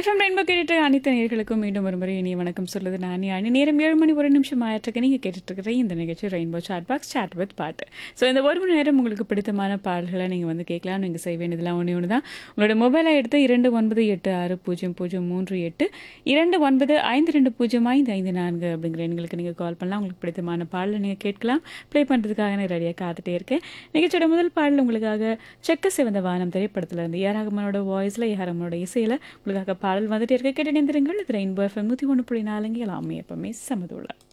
FM rainbow கேட்டுட்டு அனைத்து நேர்களுக்கும் மீண்டும் ஒரு முறை இனிய வணக்கம் சொல்லுது நான் அணி நேரம் ஏழு மணி ஒரு நிமிஷம் ஆயிட்டிருக்கு நீங்கள் கேட்டுட்டு இருக்கிற இந்த நிகழ்ச்சி rainbow chat box chat with பாட்டு ஸோ இந்த ஒரு மணி நேரம் உங்களுக்கு பிடித்தமான பாடல்களை நீங்கள் வந்து கேட்கலாம் நீங்கள் செய்ய வேண்டியதெல்லாம் ஒன்று ஒன்று தான் உங்களோட மொபைலை எடுத்து இரண்டு ஒன்பது எட்டு ஆறு பூஜ்ஜியம் பூஜ்ஜியம் மூன்று எட்டு இரண்டு ஒன்பது ஐந்து ரெண்டு பூஜ்ஜியம் ஐந்து ஐந்து நான்கு அப்படிங்கிற எண்களுக்கு நீங்கள் கால் பண்ணலாம் உங்களுக்கு பிடித்தமான பாடலை நீங்கள் கேட்கலாம் ப்ளே பண்ணுறதுக்காக நான் ரெடியாக காத்துட்டே இருக்கேன் நிகழ்ச்சியோட முதல் பாடல் உங்களுக்காக செக்க சிவந்த வானம் திரைப்படத்தில் இருந்து ஏ ரஹ்மானோட வாய்ஸில் ஏ ரஹ்மானோட இசையில் உங்களுக்காக பாடல் வந்துட்டே இருக்க கேட்டு நிந்திருங்கள் இது ரெயின்போ எஃப்எம் நூற்றி ஒன்று புள்ளி நாலுங்க எல்லாமே எப்பவுமே சமதுள்ள